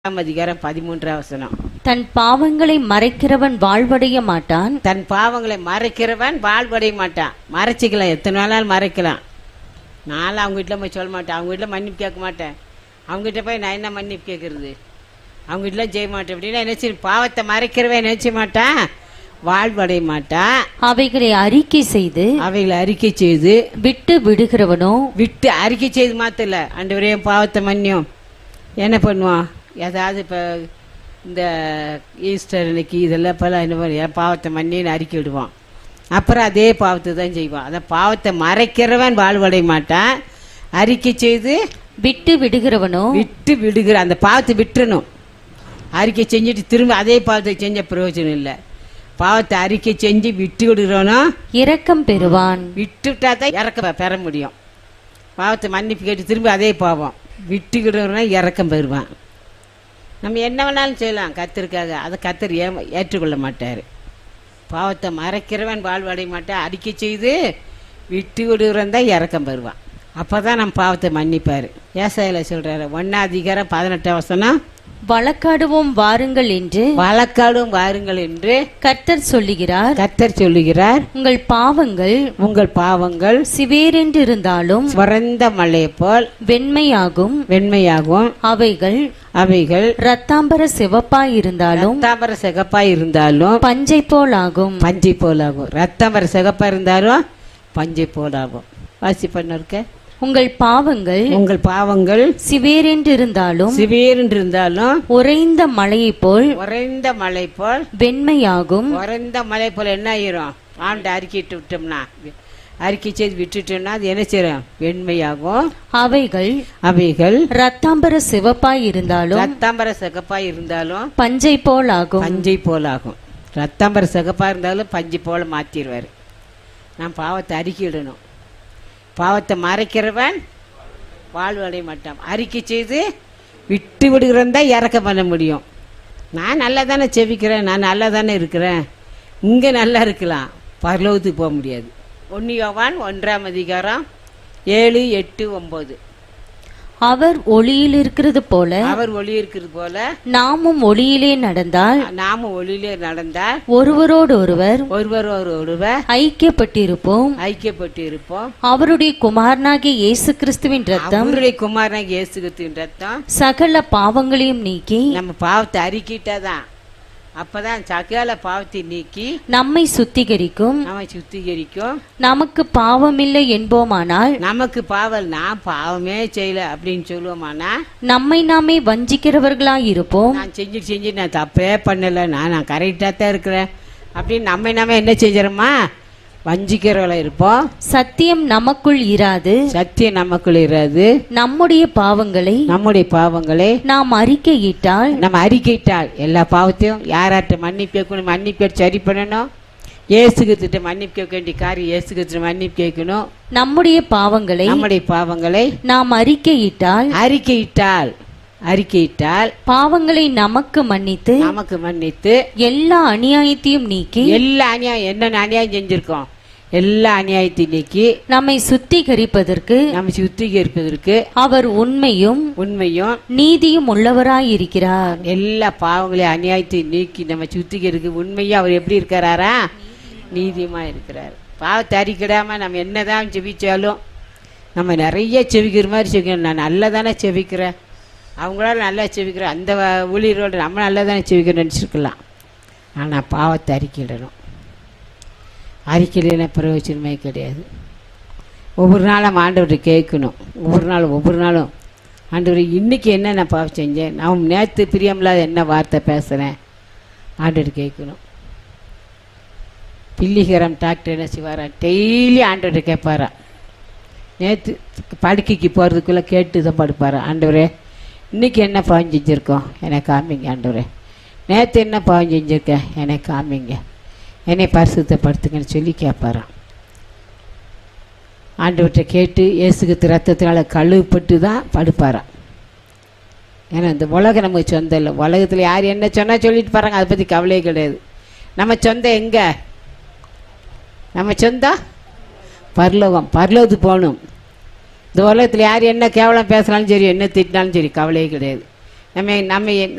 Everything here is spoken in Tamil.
ஆறாம் அதிகாரம் பதிமூன்றாம் வசனம் தன் பாவங்களை மறைக்கிறவன் வாழ்வடைய மாட்டான் தன் பாவங்களை மறைக்கிறவன் வாழ்வடைய மாட்டான் மறைச்சிக்கலாம் எத்தனை நாளாலும் மறைக்கலாம் நானும் அவங்க வீட்டில் போய் சொல்ல மாட்டேன் அவங்க வீட்டில் மன்னிப்பு கேட்க மாட்டேன் அவங்க கிட்ட போய் நான் என்ன மன்னிப்பு கேட்கறது அவங்க வீட்டில் செய்ய மாட்டேன் அப்படின்னா என்ன செய்ய பாவத்தை மறைக்கிறவன் நினைச்ச மாட்டான் வாழ்வடைய மாட்டான் அவைகளை அறிக்கை செய்து அவைகளை அறிக்கை செய்து விட்டு விடுகிறவனோ விட்டு அறிக்கை செய்து மாத்தல ஆண்டவரே என் பாவத்தை மன்னியும் என்ன பண்ணுவான் ஏதாவது இப்போ இந்த ஈஸ்டர் அன்னைக்கு இதெல்லாம் இப்போல்லாம் என்ன பண்ண என் பாவத்தை மன்னின்னு அறிக்கை விடுவான் அப்புறம் அதே பாவத்தை தான் செய்வான் அந்த பாவத்தை மறைக்கிறவன் வாழ்வடைய மாட்டான் அறிக்கை செய்து விட்டு விடுகிறவனோ விட்டு விடுகிற அந்த பாவத்தை விட்டுறணும் அறிக்கை செஞ்சுட்டு திரும்ப அதே பாவத்தை செஞ்ச பிரயோஜனம் இல்லை பாவத்தை அறிக்கை செஞ்சு விட்டு விடுகிறோனோ இரக்கம் பெறுவான் விட்டுட்டா தான் இறக்க பெற முடியும் பாவத்தை மன்னிப்பு கேட்டு திரும்பி அதே பாவம் விட்டுக்கிடுறவனா இறக்கம் பெறுவான் நம்ம என்ன வேணாலும் செய்யலாம் கத்திற்காக அதை கத்தர் ஏ ஏற்றுக்கொள்ள மாட்டார் பாவத்தை மறைக்கிறவன் வாழ்வடைய மாட்டான் அறிக்கை செய்து விட்டு விடுறவன் தான் இறக்கம் பெறுவான் அப்போ தான் நம்ம பாவத்தை மன்னிப்பார் ஏசாயில சொல்கிறாரு ஒன்னா அதிகாரம் பதினெட்டாம் வசனம் வழக்காடுவோம் வாருங்கள் என்று வழக்காடும் வாருங்கள் என்று கர்த்தர் சொல்லுகிறார் கத்தர் சொல்லுகிறார் உங்கள் பாவங்கள் உங்கள் பாவங்கள் சிவேரென்று இருந்தாலும் சுரந்த மலையை போல் வெண்மையாகும் வெண்மையாகும் அவைகள் அவைகள் ரத்தாம்பர சிவப்பாய் இருந்தாலும் ரத்தாம்பர சிகப்பா இருந்தாலும் பஞ்சை போல் ஆகும் பஞ்சை போலாகும் ரத்தாம்பர சிகப்பா இருந்தாலும் பஞ்சை போலாகும் வாசி பண்ண உங்கள் பாவங்கள் உங்கள் பாவங்கள் சிவேரென்று இருந்தாலும் சிவேரென்று இருந்தாலும் உறைந்த மலையைப் போல் உறைந்த மலை போல் வெண்மையாகும் உறைந்த மலை போல் என்ன ஆயிரும் ஆண்டு அறிக்கிட்டு விட்டோம்னா அறிக்கை செய்து விட்டுட்டோம்னா அது என்ன செய்யும் வெண்மையாகும் அவைகள் அவைகள் ரத்தாம்பர சிவப்பாய் இருந்தாலும் ரத்தாம்பர சிகப்பா இருந்தாலும் பஞ்சை போல் ஆகும் பஞ்சை போலாகும் ரத்தாம்பர சிகப்பா இருந்தாலும் பஞ்சு போல மாத்திடுவார் நான் பாவத்தை அறிக்கையிடணும் பாவத்தை மறைக்கிறவன் வாழ்வு அடைய மாட்டான் அறிக்கை செய்து விட்டு விடுகிறவன் தான் இறக்க பண்ண முடியும் நான் நல்லா தானே செவிக்கிறேன் நான் நல்லா தானே இருக்கிறேன் இங்கே நல்லா இருக்கலாம் பரலோகத்துக்கு போக முடியாது ஒன்று யோவான் ஒன்றாம் அதிகாரம் ஏழு எட்டு ஒம்பது அவர் ஒளியில் இருக்கிறது போல அவர் ஒளி இருக்கிறது போல நாமும் ஒளியிலே நடந்தால் நாமும் ஒளியிலே நடந்தால் ஒருவரோடு ஒருவர் ஒருவர் ஒரு ஒருவர் ஐக்கியப்பட்டிருப்போம் ஐக்கியப்பட்டு இருப்போம் அவருடைய குமாரனாகிய இயேசு கிறிஸ்துவின் ரத்தம் அவருடைய குமாரனாக இயேசுகிறிஸ்துவின் ரத்தம் சகல பாவங்களையும் நீக்கி நம்ம பாவத்தை அறிக்கிட்டாதான் அப்பதான் சகல பாவத்தை நீக்கி நம்மை சுத்திகரிக்கும் நம்மை சுத்திகரிக்கும் நமக்கு பாவமில்லை என்போமானால் நமக்கு பாவல் நான் பாவமே செய்யல அப்படின்னு சொல்லுவோமானா நம்மை நாமே வஞ்சிக்கிறவர்களாய் இருப்போம் நான் செஞ்சு செஞ்சு நான் தப்பே பண்ணல நான் நான் கரெக்டாக தான் இருக்கிறேன் அப்படின்னு நம்ம நாம என்ன செஞ்சிடறோமா வஞ்சிக்கிறவள இருப்போம் சத்தியம் நமக்குள் இராது சத்தியம் நமக்குள்ள இராது நம்முடைய பாவங்களை நம்முடைய பாவங்களை நாம் அறிக்கையிட்டால் நம்ம அறிக்கையிட்டால் எல்லா பாவத்தையும் யார்கிட்ட மன்னிப்பு கேட்கணும் மன்னிப்பு கேட்டு சரி பண்ணணும் ஏசுகிட்ட மன்னிப்பு கேட்க வேண்டிய காரியம் ஏசுகிட்ட மன்னிப்பு கேட்கணும் நம்முடைய பாவங்களை நம்முடைய பாவங்களை நாம் அறிக்கையிட்டால் அறிக்கையிட்டால் அறிக்கையிட்டால் பாவங்களை நமக்கு மன்னித்து நமக்கு மன்னித்து எல்லா அநியாயத்தையும் நீக்கி எல்லா அநியாயம் என்னென்ன அநியாயம் செஞ்சிருக்கோம் எல்லா அநியாயத்தையும் நீக்கி நம்மை சுத்திகரிப்பதற்கு நம்ம சுத்திகரிப்பதற்கு அவர் உண்மையும் உண்மையும் நீதியும் உள்ளவராயிருக்கிறார் எல்லா பாவங்களையும் அநியாயத்தையும் நீக்கி நம்ம சுத்திகரிக்க உண்மையும் அவர் எப்படி இருக்கிறாரா நீதியமா இருக்கிறார் பாவத்தை அறிக்கிடாம நம்ம என்னதான் செவிச்சாலும் நம்ம நிறைய செவிக்கிற மாதிரி செவிக்கணும் நான் நல்லா தானே செவிக்கிறேன் அவங்களால நல்லா செவிக்கிறேன் அந்த வ- ஊழியரோட நம்ம நல்லா தானே செவிக்கிறோம் நினச்சிருக்கலாம் ஆனால் பாவத்தை அறிக்கையிடணும் அறிக்கையில பிரயோஜனமே கிடையாது ஒவ்வொரு நாளும் ஆண்டவர்கிட்ட கேட்கணும் ஒவ்வொரு நாளும் ஒவ்வொரு நாளும் ஆண்டவர் இன்னைக்கு என்ன நான் பாவம் செஞ்சேன் நான் நேற்று பிரியமில்லாத என்ன வார்த்தை பேசுகிறேன் ஆண்டவர் கேட்கணும் பில்லிகரம் டாக்டர் என்ன செய்வாரா டெய்லி ஆண்டவர்கிட்ட கேட்பாரா நேற்று படுக்கைக்கு போகிறதுக்குள்ளே கேட்டு தான் படுப்பாரா ஆண்டவரே இன்னைக்கு என்ன பாவம் செஞ்சுருக்கோம் எனக்கு காமிங்க ஆண்டவரே நேற்று என்ன பாவம் செஞ்சுருக்கேன் எனக்கு காமிங்க என்னை பரிசுத்தப்படுத்துங்கன்னு சொல்லி கேட்பாராம் ஆண்டவர்கிட்ட கேட்டு இயேசுக்கு ரத்தத்தினால கழுவுப்பட்டு தான் படுப்பாராம் ஏன்னா இந்த உலகம் நமக்கு சொந்தம் இல்லை உலகத்தில் யார் என்ன சொன்னால் சொல்லிட்டு பாருங்க அதை பற்றி கவலையே கிடையாது நம்ம சொந்தம் எங்கே நம்ம சொந்தம் பரலோகம் பரலோகத்துக்கு போகணும் இந்த உலகத்தில் யார் என்ன கேவலம் பேசினாலும் சரி என்ன திட்டினாலும் சரி கவலையே கிடையாது நம்ம நம்ம